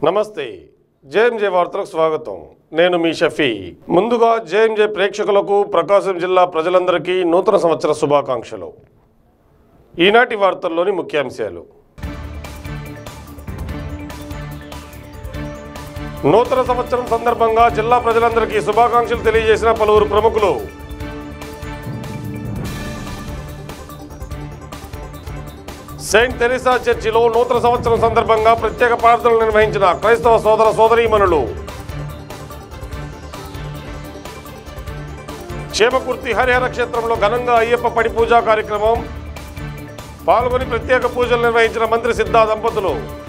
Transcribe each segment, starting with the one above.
నమస్తే జేఎంజే వార్తలకు స్వాగతం నేను మీ షఫీ ముందుగా జేఎంజే ప్రేక్షకులకు ప్రకాశం జిల్లా ప్రజలందరికీ నూతన సంవత్సర శుభాకాంక్షలు ఈనాటి వార్తల్లోని ముఖ్యాంశాలు నూతన సంవత్సరం సందర్భంగా జిల్లా ప్రజలందరికీ శుభాకాంక్షలు తెలియజేసిన పలువురు ప్రముఖులు సెయింట్ తెరిసా చర్చిలో నూతన సంవత్సరం సందర్భంగా ప్రత్యేక ప్రార్థనలు నిర్వహించిన క్రైస్తవ సోదర సోదరీమణులు క్షేమకుర్తి హరిహర క్షేత్రంలో ఘనంగా అయ్యప్ప పడి పూజా కార్యక్రమం పాల్గొని ప్రత్యేక పూజలు నిర్వహించిన మంత్రి సిద్ధా దంపతులు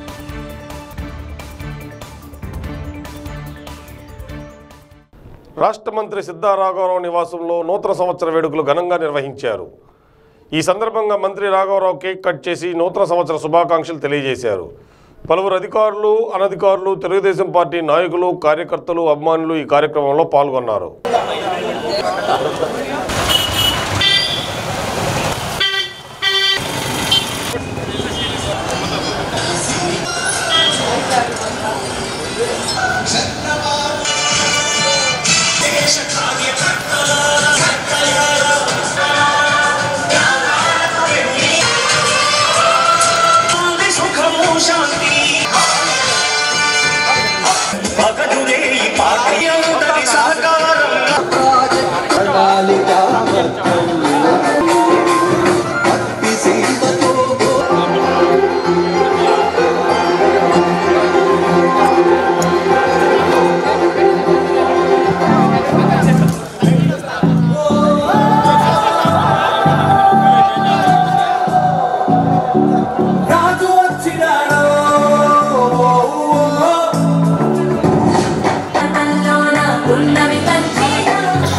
రాష్ట్ర మంత్రి సిద్ధా రాఘవరావు నివాసంలో నూతన సంవత్సర వేడుకలు ఘనంగా నిర్వహించారు ఈ సందర్భంగా మంత్రి రాఘవరావు కేక్ కట్ చేసి నూతన సంవత్సర శుభాకాంక్షలు తెలియజేశారు పలువురు అధికారులు అనధికారులు తెలుగుదేశం పార్టీ నాయకులు కార్యకర్తలు అభిమానులు ఈ కార్యక్రమంలో పాల్గొన్నారు శాంతి సుఖము శాంతి పగడులే ఈ పాఠ్యంతటి సహకారం రాజు వచ్చినాడు కథల్లోన ఉన్నవి పంచేనా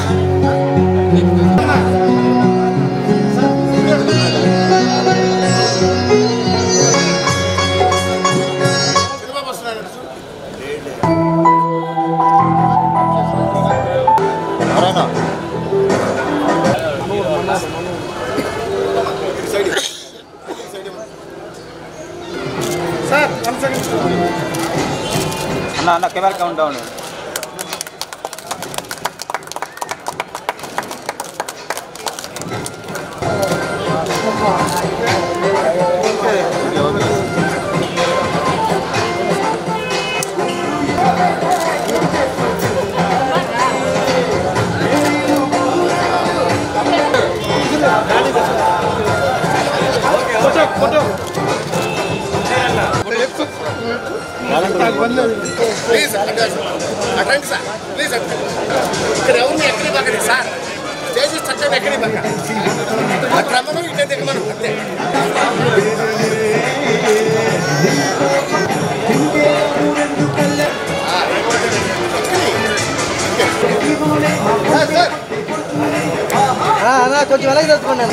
అన్న అన్న కెమెరా కౌంట్ డౌన్ ప్లీజ్ అటండి సార్ ప్లీజ్ అటండి ఇక్కడ ఎవరిని ఎక్కడి పక్కనే సార్ స్టేజ్ చక్కగా ఎక్కడి పక్క ఆ క్రమంలో ఇటే దిగమను అంతే సార్ సార్ కొంచెం వెనక్కి తెచ్చుకున్నాను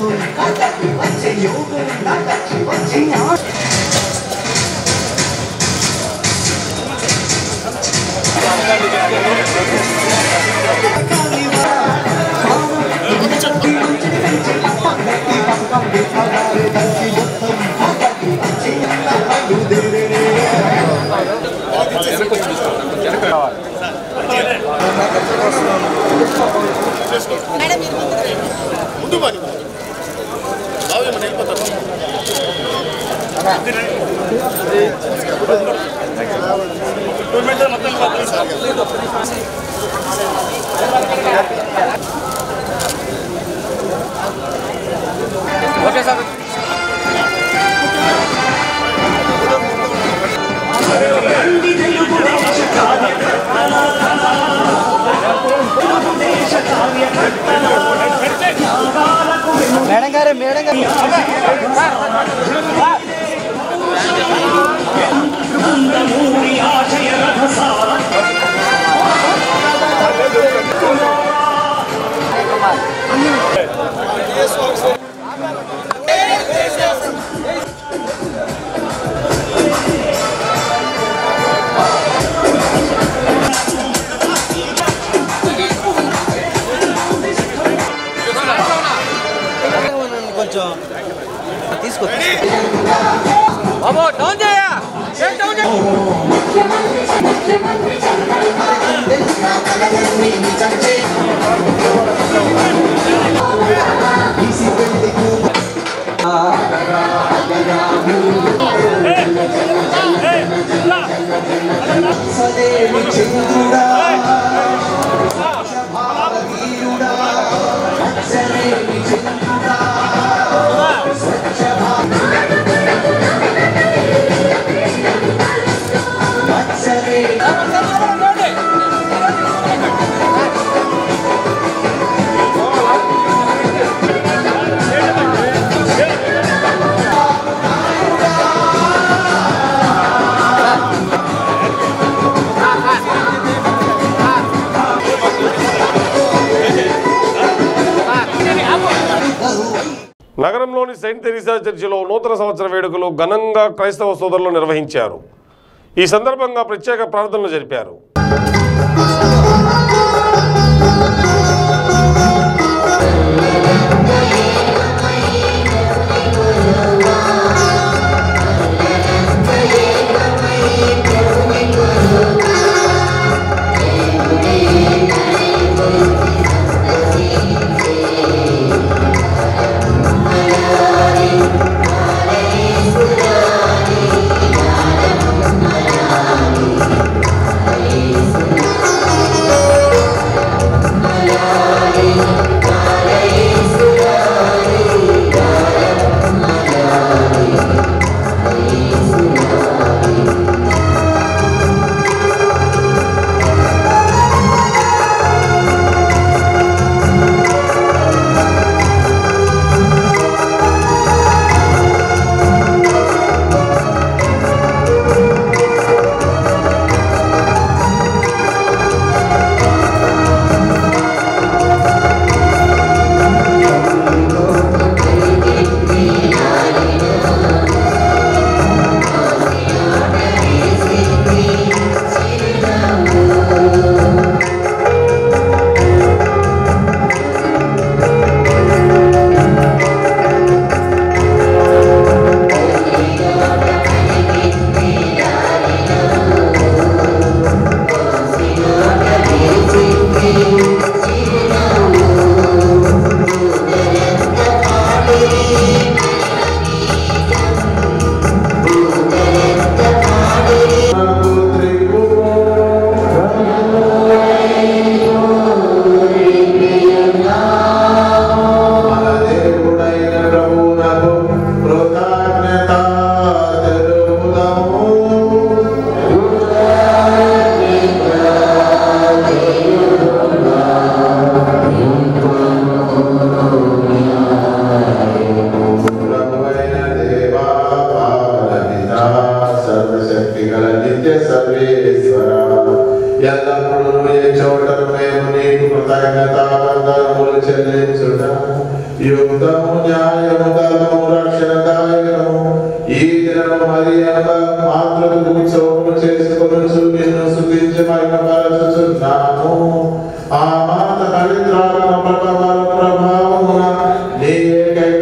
ముందు పని బాబు ఏమన్నా వెళ్ళిపోతారు మేడం గారు మేడం గారు ఊరి ఆశయ రథసార కొంచెం తీసుకో నగరంలోని సెయింట్ తెరీసా చర్చిలో నూతన సంవత్సర వేడుకలు ఘనంగా క్రైస్తవ సోదరులు నిర్వహించారు ఈ సందర్భంగా ప్రత్యేక ప్రార్థనలు జరిపారు సర్వశక్తి గల నిత్య సర్వేశ్వర ఎల్లప్పుడూ ఏ చోటను మేము నీకు కృతజ్ఞతాబంధములు చెల్లించుట యుక్తము న్యాయము ధర్మము రక్షణదాయకము ఈ దినము మరి మాతృకు చోటు చేసుకుని నిన్ను శుద్ధించి మహిమపరచుచున్నాము ఆ మాత పవిత్రాత్మ ప్రభావ ప్రభావమున నీ ఏకైక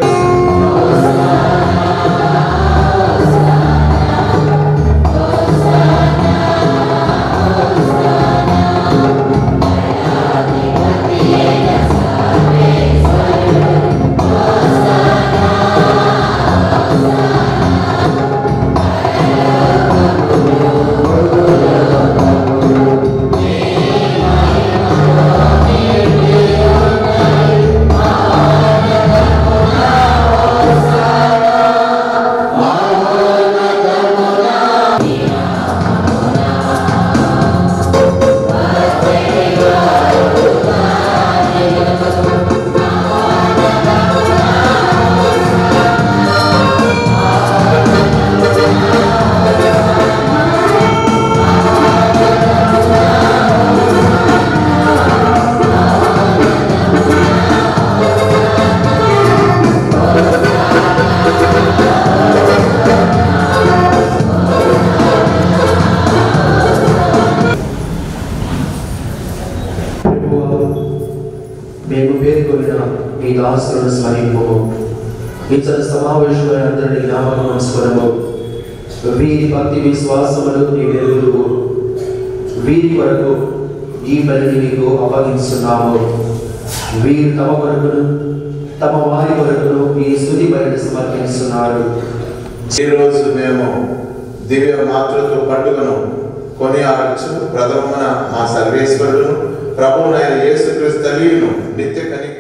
మేము పేర్కొన్న మీ దాసులను స్మరింపు ఇతర సమావేశమైన అందరిని జ్ఞాపకం స్మరము వీరి భక్తి విశ్వాసములు నీ వెలుగులు వీరి కొరకు ఈ బలిని మీకు అప్పగిస్తున్నాము వీరు తమ కొరకును తమ వారి కొరకును ఈ స్థుతి బలిని సమర్పిస్తున్నారు ఈరోజు మేము దివ్య మాతృత్వ పండుగను కొనియాడచ్చు ప్రథమన మా సర్వేశ్వరుడు ప్రభువునైన యేసుక్రీస్తు తల్లిను నిత్య కనిక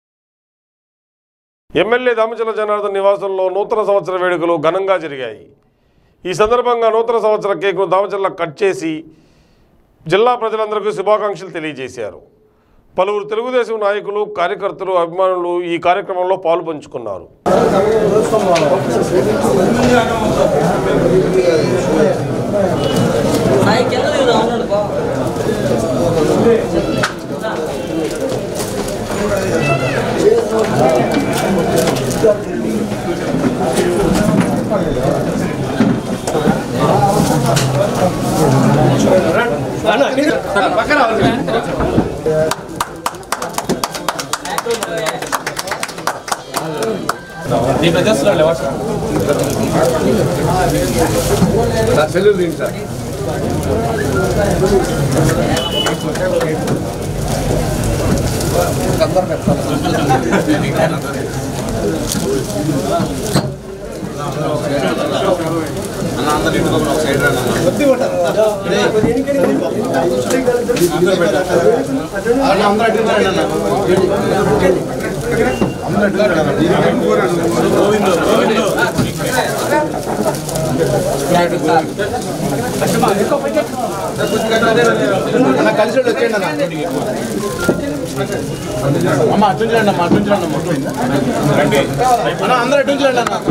ఎమ్మెల్యే దామచల జనార్దన్ నివాసంలో నూతన సంవత్సర వేడుకలు ఘనంగా జరిగాయి ఈ సందర్భంగా నూతన సంవత్సర కేక్ను దామచల్ల కట్ చేసి జిల్లా ప్రజలందరికీ శుభాకాంక్షలు తెలియజేశారు పలువురు తెలుగుదేశం నాయకులు కార్యకర్తలు అభిమానులు ఈ కార్యక్రమంలో పాలు పంచుకున్నారు అమ్మ అటు నుంచి రండి అమ్మ అటు నుంచి రండి అమ్మ అన్న అందరూ అటు నుంచి రండి అన్న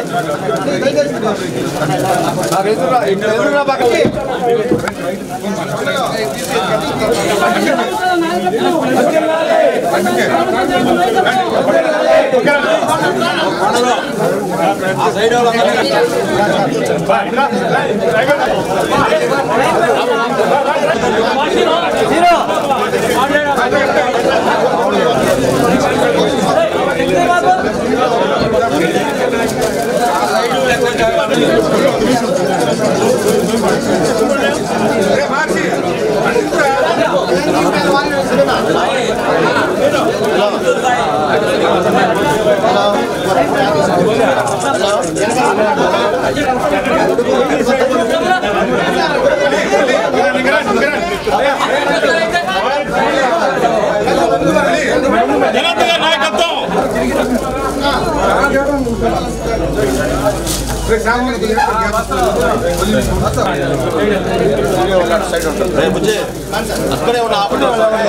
నాకు ఎదురురా ఇక్కడ ఎదురురా పక్కకి అక్కడే ఉన్న ఆపండి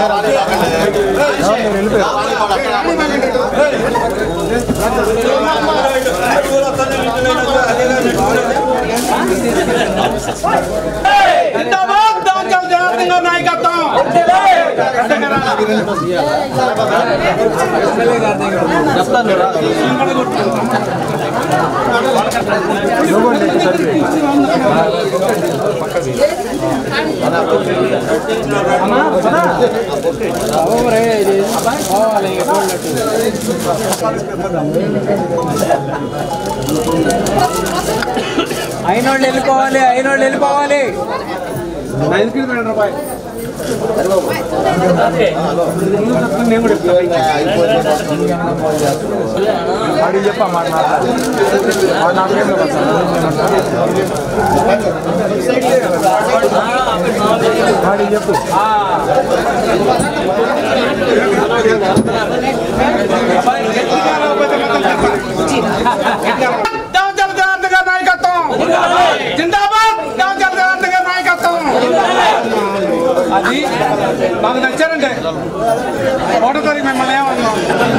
అయినోళ్ళు వెళ్ళిపోవాలి అయినోళ్ళు వెళ్ళిపోవాలి అది మాకు నచ్చారండి ఒకటో తారీఖు మిమ్మల్ని ఏమన్నాం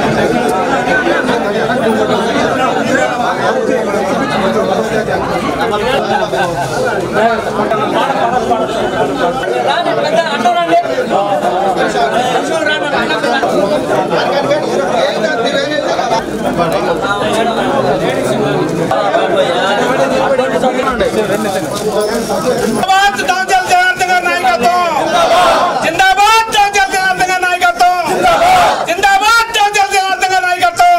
జిందాబాద్ దాంచల్ జనార్దన్ గారి నాయకత్వం జిందాబాద్ దాంచల్ జనార్దన్ గారి నాయకత్వం జిందాబాద్ దాంచల్ జనార్దన్ గారి నాయకత్వం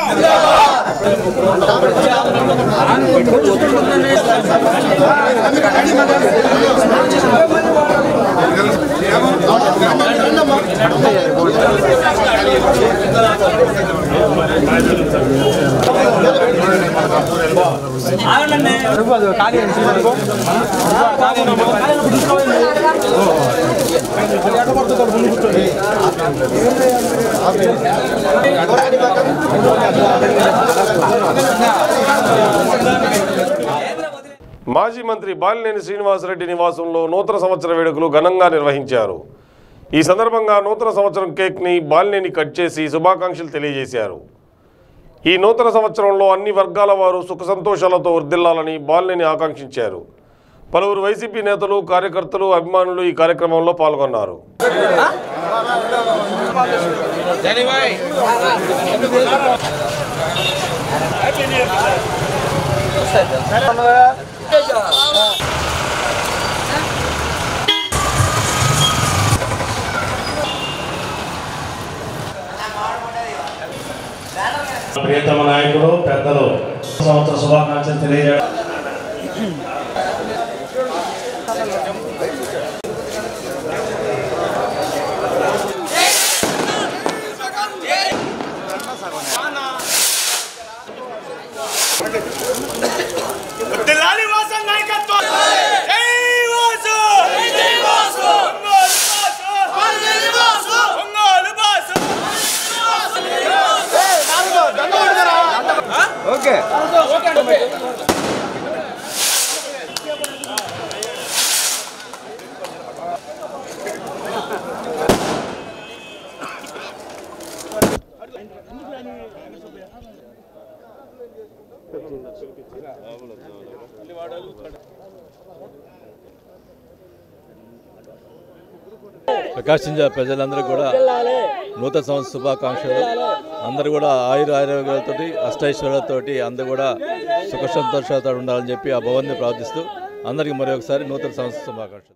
మాజీ మంత్రి బాలినేని శ్రీనివాసరెడ్డి నివాసంలో నూతన సంవత్సర వేడుకలు ఘనంగా నిర్వహించారు ఈ సందర్భంగా నూతన సంవత్సరం కేక్ని బాలినేని కట్ చేసి శుభాకాంక్షలు తెలియజేశారు ఈ నూతన సంవత్సరంలో అన్ని వర్గాల వారు సుఖ సంతోషాలతో వర్ధిల్లాలని బాలినేని ఆకాంక్షించారు పలువురు వైసీపీ నేతలు కార్యకర్తలు అభిమానులు ఈ కార్యక్రమంలో పాల్గొన్నారు ప్రియతమ నాయకుడు పెద్దలు సంవత్సర శుభాకాంక్షలు తెలియజేయడం వర్ధిల్లాలి వాసు నాయకత్వం జై వాసు జై వాసు ఒంగోలు వాసు ఒంగోలు వాసు ఓకే ప్రకాశం జిల్లా ప్రజలందరూ కూడా నూతన సంవత్సర శుభాకాంక్షలు అందరూ కూడా ఆయుర ఆరోగ్యాలతోటి అష్టైశ్వర్యాలతోటి అందరూ కూడా సుఖ సంతోషాలతో ఉండాలని చెప్పి ఆ భవన్ని ప్రార్థిస్తూ అందరికీ మరొకసారి నూతన సంవత్సర శుభాకాంక్షలు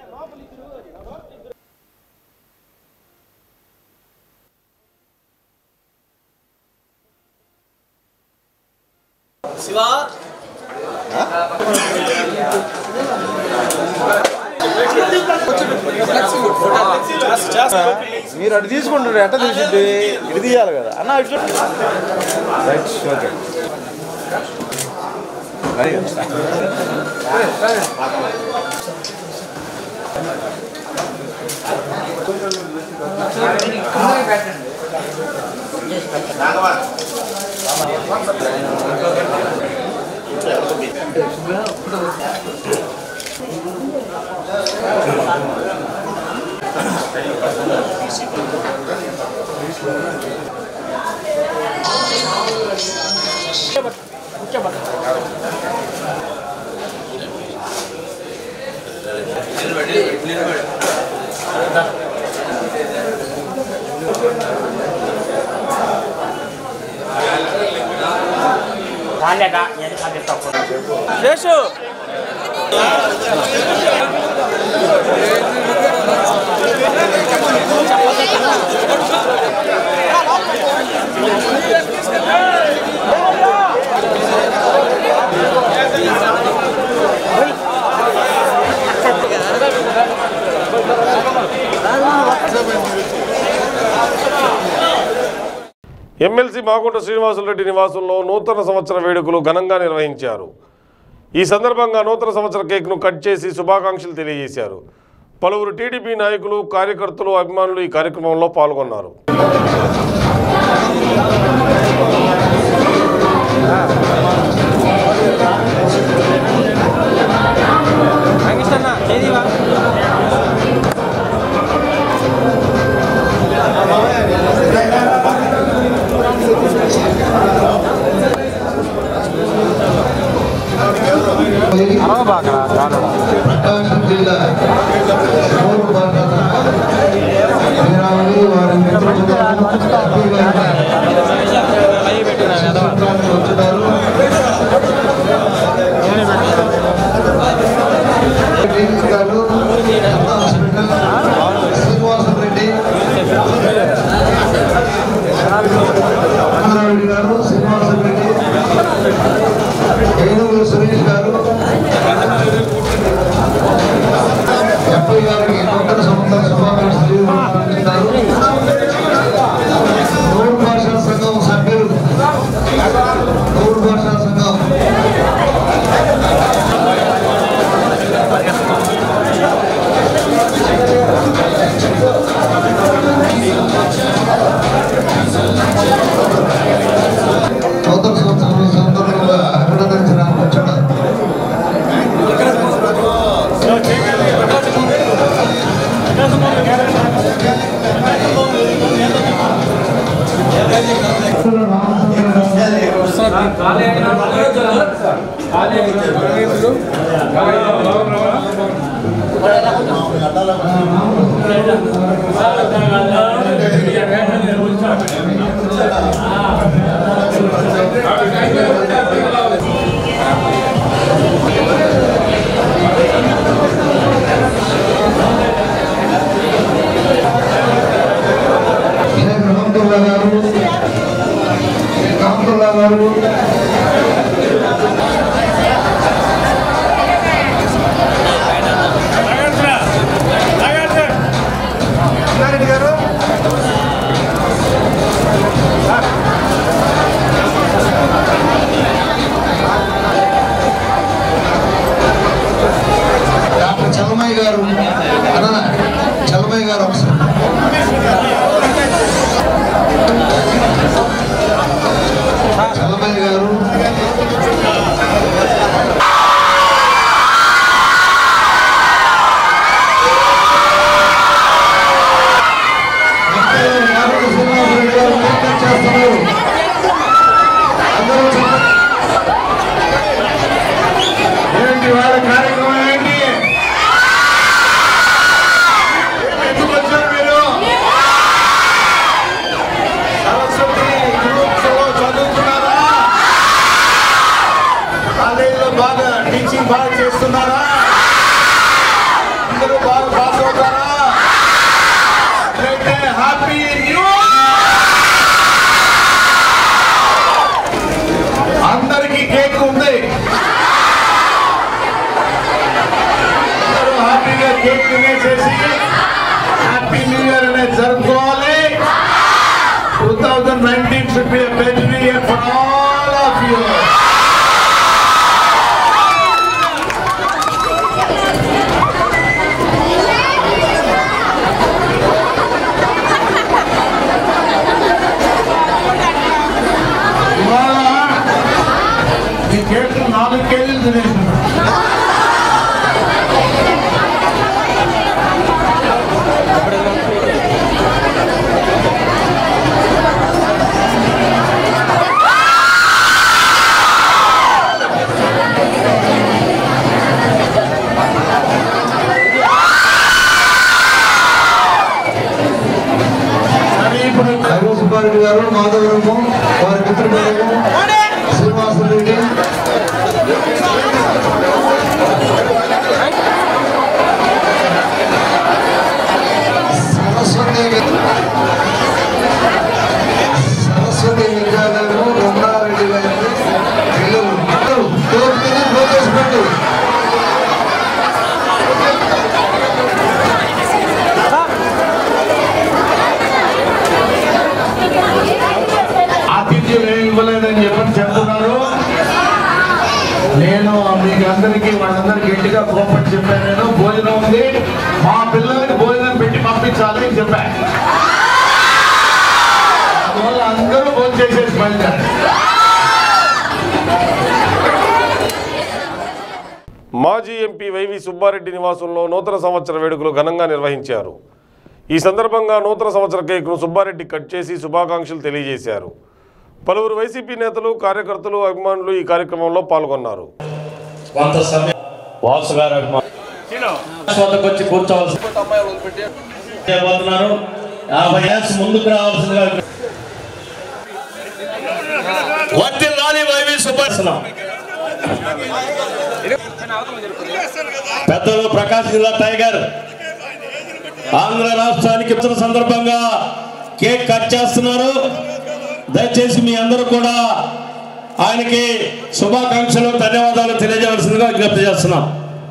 మీరు అటు తీసుకుంటారు ఎట్ట తీసింది ఇటు తీయాలి కదా అన్న ఇటు right okay Seshu MLC Magunta Srinivasulu Reddy నివాసంలో నూతన సంవత్సర వేడుకలు ఘనంగా నిర్వహించారు ఈ సందర్భంగా నూతన సంవత్సర కేక్ను కట్ చేసి శుభాకాంక్షలు తెలియజేశారు పలువురు టీడీపీ నాయకులు కార్యకర్తలు అభిమానులు ఈ కార్యక్రమంలో పాల్గొన్నారు వెంకటన్న చేదివా ప్రకాశం జిల్లా మూడు భాగాల వీరావులు వారి మిత్రులతో హ్యాపీగా వచ్చున్నారు. టీవీ గారు, శ్రీనివాసం రెడ్డి రామారావు గారు శ్రీనివాసం రెడ్డి ఏనుగురు సురేష్ గారు ఎప్పటి గారికి నూతన సంవత్సర శుభాకాంక్షలు తెలియజేస్తున్నారు చలమయ్య గారు అన్న చలమయ్య గారు ఒకసారి చలమయ్య గారు యాభై శ్రీనివాసరెడ్డి గారు ప్రయత్నం చేస్తున్నారు అందరూ చెప్పండి. ఏంటి వాళ్ళ కార్యక్రమం ఏంటి ఎందుకు వచ్చారు మీరు సరస్వతి గ్రూప్స్లో చదువుతున్నారా కాలేజీలో బాగా టీచింగ్ బాగా చేస్తున్నారా అందరూ బాగా పాస్ అవుతారా అయితే హ్యాపీ న్యూ అందరికీ కేక్ ఉంది అందరూ హ్యాపీగా కేక్ తినేసేసి హ్యాపీ న్యూ ఇయర్ అనేది జరుపుకోవాలి two thousand nineteen should be better year for all of you ఇవాళ ఈ కేక్ నాలుగు కేజీలు తినేసినాడు సరే ఇప్పుడు కరువు సుబ్బారెడ్డి గారు మాధవరము వారి మిత్రుడు శ్రీనివాసరెడ్డి సరస్వతి వి- సరస్వతి విద్యాలయము రమణారెడ్డి గారి పిల్లలు కోరుకుని ప్రవేశపెట్టు ఆతిథ్యం ఏమి ఇవ్వలేదని చెప్పని చెప్తున్నారు నేను మీకు అందరికీ వాళ్ళందరికీ గట్టిగా కోపడి చెప్పాను నేను భోజనం ఉంది మా పిల్లలకి భోజనం పెట్టి పంపించాలి అని చెప్పాను అందువల్ల అందరూ భోజనం చేసేసి బయలుదేరారు మాజీ ఎంపీ వైవి సుబ్బారెడ్డి నివాసంలో నూతన సంవత్సర వేడుకలు ఘనంగా నిర్వహించారు ఈ సందర్భంగా నూతన సంవత్సర కేక్ను సుబ్బారెడ్డి కట్ చేసి శుభాకాంక్షలు తెలియజేశారు పలువురు వైసీపీ నేతలు కార్యకర్తలు అభిమానులు ఈ కార్యక్రమంలో పాల్గొన్నారు కొంత సమయం వాసు గారు అభిమానులు వద్దకు వచ్చి కూర్చోవలసి చేయబోతున్నారు యాభై ఇయర్స్ ముందుకు రావాల్సిందిగా వర్తిల్లాలి వైవి సుబ్బర్శనం పెద్దలు ప్రకాశ్ జిల్లా టైగర్ ఆంధ్ర రాష్ట్రానికి వచ్చిన సందర్భంగా కేక్ కట్ చేస్తున్నారు దయచేసి మీ అందరూ కూడా ఆయనకి శుభాకాంక్షలు ధన్యవాదాలు తెలియజేయవలసిందిగా విజ్ఞప్తి చేస్తున్నాం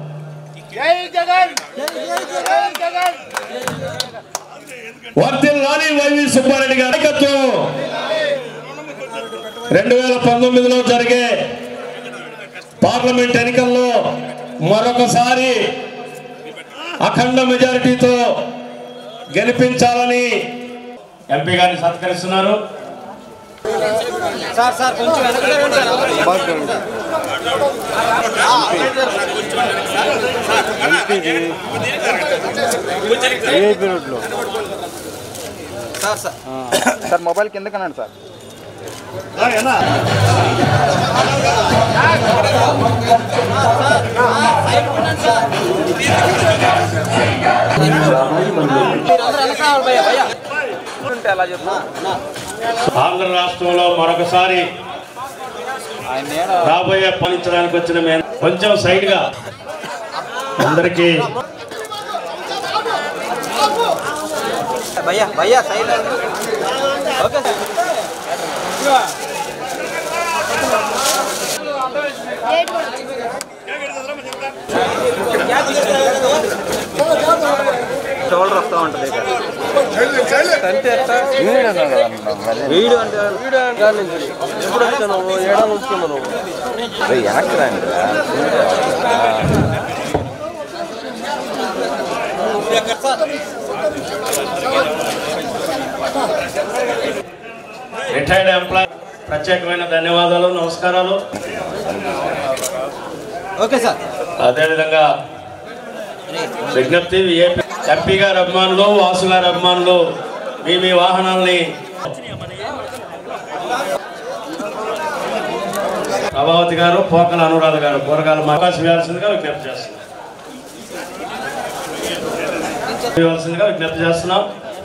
వర్తిల్లాలి వైవి సుబ్బారెడ్డి గారి నాయకత్వం రెండు వేల పంతొమ్మిదిలో జరిగే పార్లమెంట్ ఎన్నికల్లో మరొకసారి అఖండ మెజారిటీతో గెలిపించాలని ఎంపీ గారిని సత్కరిస్తున్నారు సార్ సార్ కొంచెం ఏపీ రోడ్లో సార్ సార్ సార్ మొబైల్ కింద కనండి సార్ అలా చెప్పు ఆంధ్ర రాష్ట్రంలో మరొకసారి రాబోయే పాలించడానికి వచ్చిన మేము కొంచెం సైడ్ గా అందరికీ భయ్యా భయ్యా సైడ్ ఓకే సార్ షోల్డర్ వస్తూ ఉంటుంది వీడు అంటే వీడు అంటే ఎప్పుడు వచ్చాను ఏడా ఉంచుకున్నాను నువ్వు వెనక్కి రండి రిటైర్డ్ ఎంప్లాయ్ ప్రత్యేకమైన ధన్యవాదాలు నమస్కారాలు ఓకే సార్ అదేవిధంగా విజ్ఞప్తి ఏపీ ఎంపీ గారి అభిమానులు వాసు గారి అభిమానులు మీ మీ వాహనాల్ని ప్రభావతి గారు పోకల అనురాధ గారు కూరగాయల అవకాశం ఇవ్వాల్సిందిగా విజ్ఞప్తి చేస్తున్నాం ఇవ్వాల్సిందిగా విజ్ఞప్తి చేస్తున్నాం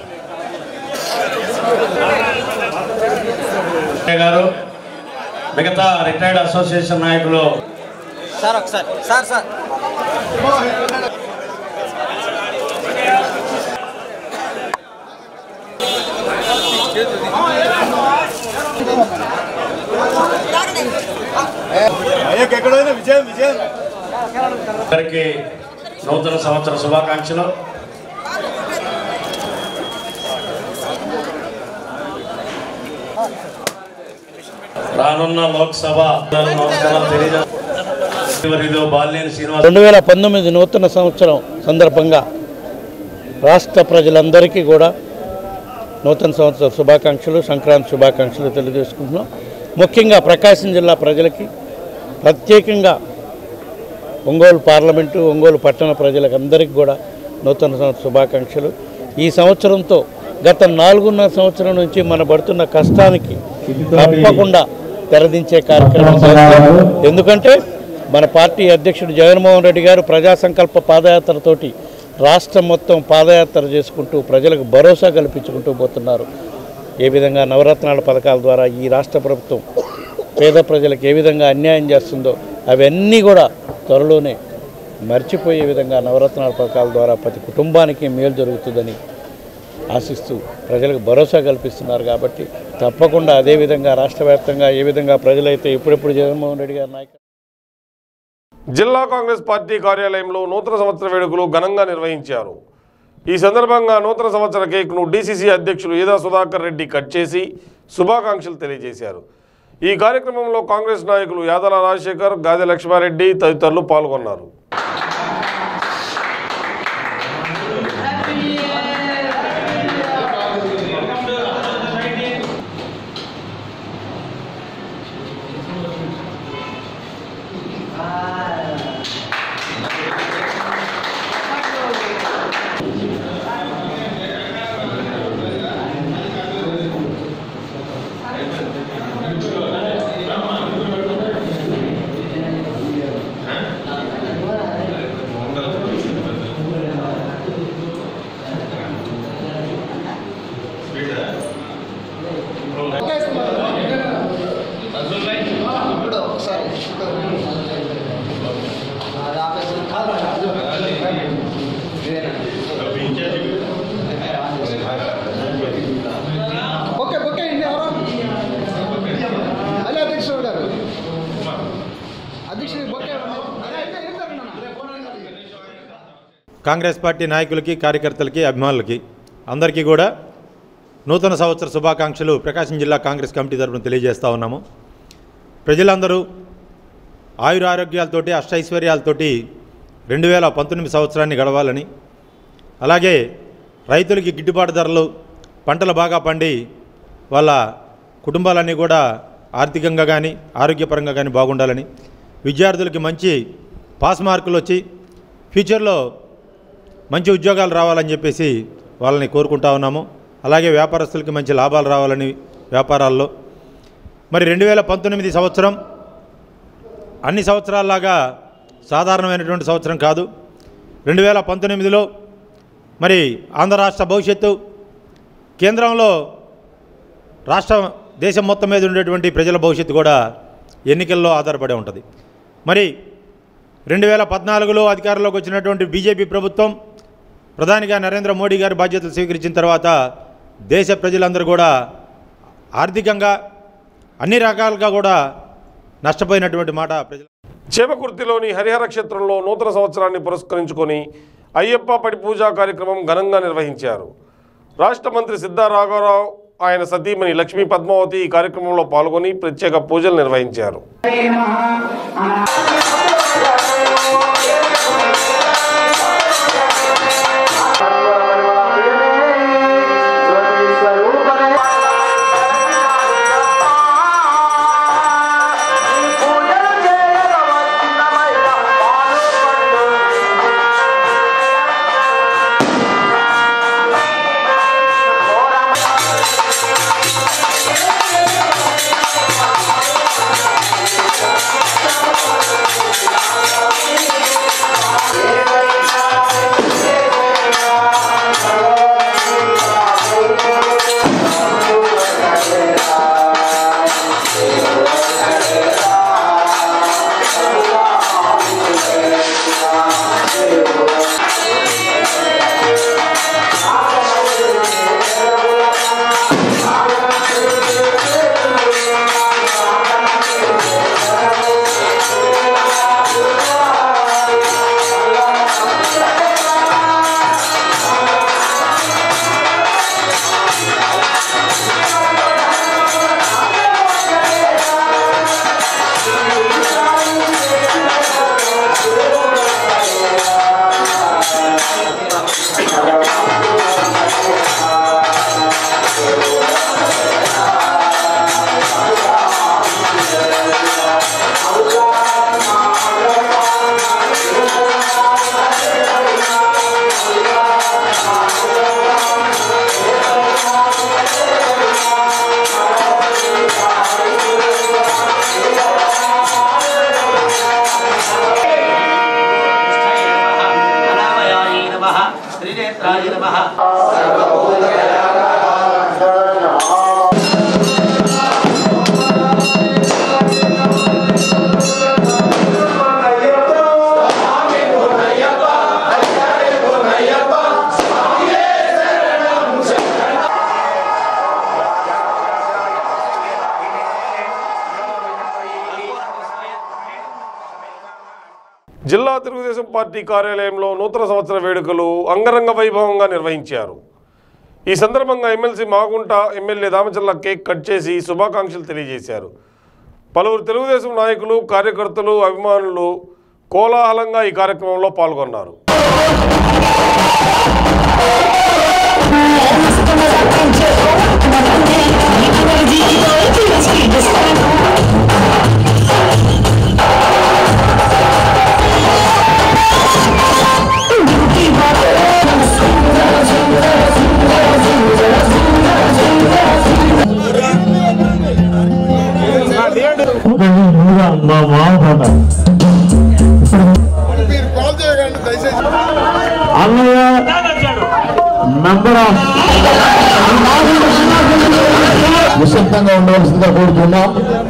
గారు మిగతా రిటైర్డ్ అసోసియేషన్ నాయకులు సార్ ఒకసారి సార్ సార్ ఎక్కడైనా విజయం విజయం అందరికీ నూతన సంవత్సర శుభాకాంక్షలు రానున్న లోక్సభ నమస్కారాలు తెలియజేస్తూ బాలినేని శ్రీనివాస్ రెండు వేల పంతొమ్మిది నూతన సంవత్సరం సందర్భంగా రాష్ట్ర ప్రజలందరికీ కూడా నూతన సంవత్సర శుభాకాంక్షలు సంక్రాంతి శుభాకాంక్షలు తెలియజేసుకుంటున్నాం ముఖ్యంగా ప్రకాశం జిల్లా ప్రజలకి ప్రత్యేకంగా ఒంగోలు పార్లమెంటు ఒంగోలు పట్టణ ప్రజలకు అందరికీ కూడా నూతన సంవత్సర శుభాకాంక్షలు ఈ సంవత్సరంతో గత నాలుగున్నర సంవత్సరం నుంచి మన పడుతున్న కష్టానికి తప్పకుండా తెరదించే కార్యక్రమం చేస్తాం ఎందుకంటే మన పార్టీ అధ్యక్షుడు జగన్మోహన్ రెడ్డి గారు ప్రజా సంకల్ప పాదయాత్రతోటి రాష్ట్రం మొత్తం పాదయాత్ర చేసుకుంటూ ప్రజలకు భరోసా కల్పించుకుంటూ పోతున్నారు ఏ విధంగా నవరత్నాల పథకాల ద్వారా ఈ రాష్ట్ర ప్రభుత్వం పేద ప్రజలకు ఏ విధంగా అన్యాయం చేస్తుందో అవన్నీ కూడా త్వరలోనే మర్చిపోయే విధంగా నవరత్నాల పథకాల ద్వారా ప్రతి కుటుంబానికి మేలు జరుగుతుందని ఆశిస్తూ ప్రజలకు భరోసా కల్పిస్తున్నారు కాబట్టి తప్పకుండా అదే విధంగా రాష్ట్ర వ్యాప్తంగా ఏ విధంగా ప్రజలైతే ఇప్పుడెప్పుడు జగన్మోహన్ రెడ్డి గారి నాయకత్వం జిల్లా కాంగ్రెస్ పార్టీ కార్యాలయంలో నూతన సంవత్సర వేడుకలు ఘనంగా నిర్వహించారు ఈ సందర్భంగా నూతన సంవత్సర కేక్ను డీసీసీ అధ్యక్షులు ఈదా సుధాకర్ రెడ్డి కట్ చేసి శుభాకాంక్షలు తెలియజేశారు ఈ కార్యక్రమంలో కాంగ్రెస్ నాయకులు యాదల రాజశేఖర్ గాదె లక్ష్మారెడ్డి తదితరులు పాల్గొన్నారు ఓకే ఓకే ఇండి ఎవరు అదే అధ్యక్షుడు గారు అధ్యక్షుడు ఓకే కాంగ్రెస్ పార్టీ నాయకులకి కార్యకర్తలకి అభిమానులకి అందరికీ కూడా నూతన సంవత్సర శుభాకాంక్షలు ప్రకాశం జిల్లా కాంగ్రెస్ కమిటీ తరఫున తెలియజేస్తూ ఉన్నాము ప్రజలందరూ ఆయురారోగ్యాలతోటి అష్టైశ్వర్యాలతోటి రెండు వేల పంతొమ్మిది సంవత్సరాన్ని గడవాలని అలాగే రైతులకి గిట్టుబాటు ధరలు పంటలు బాగా పండి వాళ్ళ కుటుంబాలన్నీ కూడా ఆర్థికంగా కానీ ఆరోగ్యపరంగా కానీ బాగుండాలని విద్యార్థులకి మంచి పాస్ మార్కులు వచ్చి ఫ్యూచర్లో మంచి ఉద్యోగాలు రావాలని చెప్పేసి వాళ్ళని కోరుకుంటా ఉన్నాము అలాగే వ్యాపారస్తులకి మంచి లాభాలు రావాలని వ్యాపారాల్లో మరి రెండు వేల పంతొమ్మిది సంవత్సరం అన్ని సంవత్సరాల్లాగా సాధారణమైనటువంటి సంవత్సరం కాదు రెండు వేల పంతొమ్మిదిలో మరి ఆంధ్ర రాష్ట్ర భవిష్యత్తు కేంద్రంలో రాష్ట్ర దేశం మొత్తం మీద ఉండేటువంటి ప్రజల భవిష్యత్తు కూడా ఎన్నికల్లో ఆధారపడి ఉంటుంది మరి రెండు వేల పద్నాలుగులో అధికారంలోకి వచ్చినటువంటి బీజేపీ ప్రభుత్వం ప్రధానిగా నరేంద్ర మోడీ గారి బాధ్యతలు స్వీకరించిన తర్వాత దేశ ప్రజలందరూ కూడా ఆర్థికంగా అన్ని రకాలుగా కూడా నష్టపోయినటువంటి మాట ప్రజలు చేమకుర్తిలోని హరిహర క్షేత్రంలో నూతన సంవత్సరాన్ని పురస్కరించుకొని అయ్యప్ప పడి పూజా కార్యక్రమం ఘనంగా నిర్వహించారు రాష్ట్ర మంత్రి సిద్ధా రాఘవరావు ఆయన సతీమణి లక్ష్మీ పద్మావతి ఈ కార్యక్రమంలో పాల్గొని ప్రత్యేక పూజలు నిర్వహించారు ఆ త్రినేత్రాయ నమః జిల్లా తెలుగుదేశం పార్టీ కార్యాలయంలో నూతన సంవత్సర వేడుకలు అంగరంగ వైభవంగా నిర్వహించారు ఈ సందర్భంగా MLC Magunta MLA Damachalla cake cut చేసి శుభాకాంక్షలు తెలియజేశారు పలువురు తెలుగుదేశం నాయకులు కార్యకర్తలు అభిమానులు కోలాహలంగా ఈ కార్యక్రమంలో పాల్గొన్నారు మీరు కాల్ చేయకండి దయచేసి అన్నయ్య నంబర్ ఆఫ్ నిశ్శబ్దంగా ఉండవలసిందిగా కోరుతున్నాం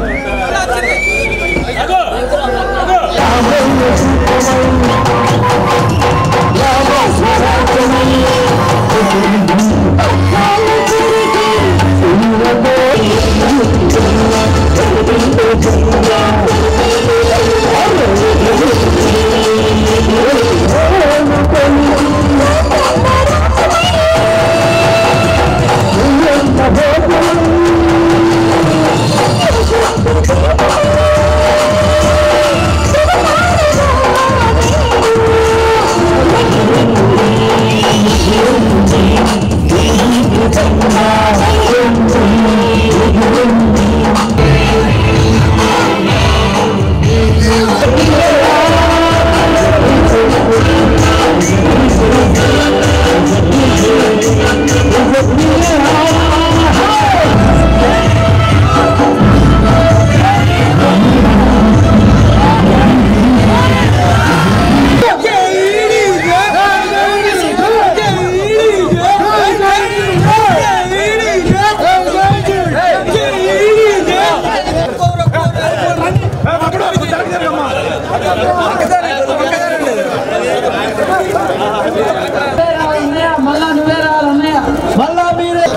మళ్ళా నువ్వే రావాలన్నయ్య మళ్ళా మీరే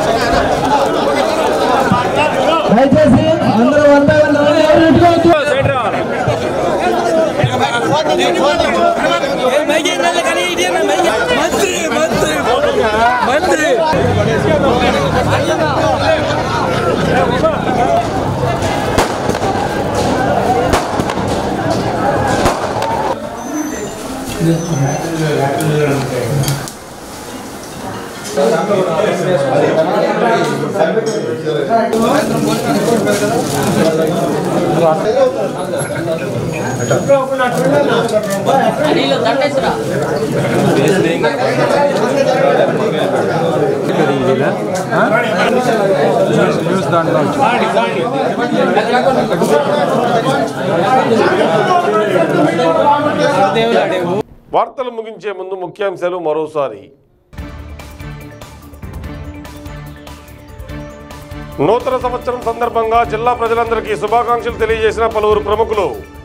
దయచేసి అందరూ వన్ బై వన్ రావాలి ఎవరు ఇట్టుకోవద్దు వార్తలు ముగించే ముందు ముఖ్యాంశాలు మరోసారి నూతన సంవత్సరం సందర్భంగా జిల్లా ప్రజలందరికీ శుభాకాంక్షలు తెలియజేసిన పలువురు ప్రముఖులు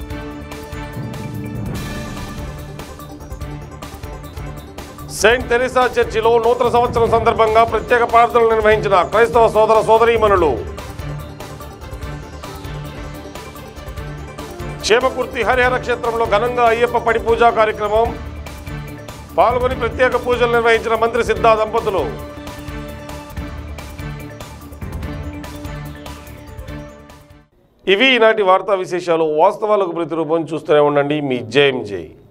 సెయింట్ తెరీసా చర్చిలో నూతన సంవత్సరం సందర్భంగా ప్రత్యేక ప్రార్థనలు నిర్వహించిన క్రైస్తవ సోదర సోదరీమణులు క్షేమకుర్తి హరిహర క్షేత్రంలో ఘనంగా అయ్యప్ప పడి పూజా కార్యక్రమం పాల్గొని ప్రత్యేక పూజలు నిర్వహించిన మంత్రి సిద్ధా దంపతులు ఇవి ఈనాటి వార్తా విశేషాలు వాస్తవాలకు ప్రతిరూపం చూస్తూనే ఉండండి మీ జేఎం జై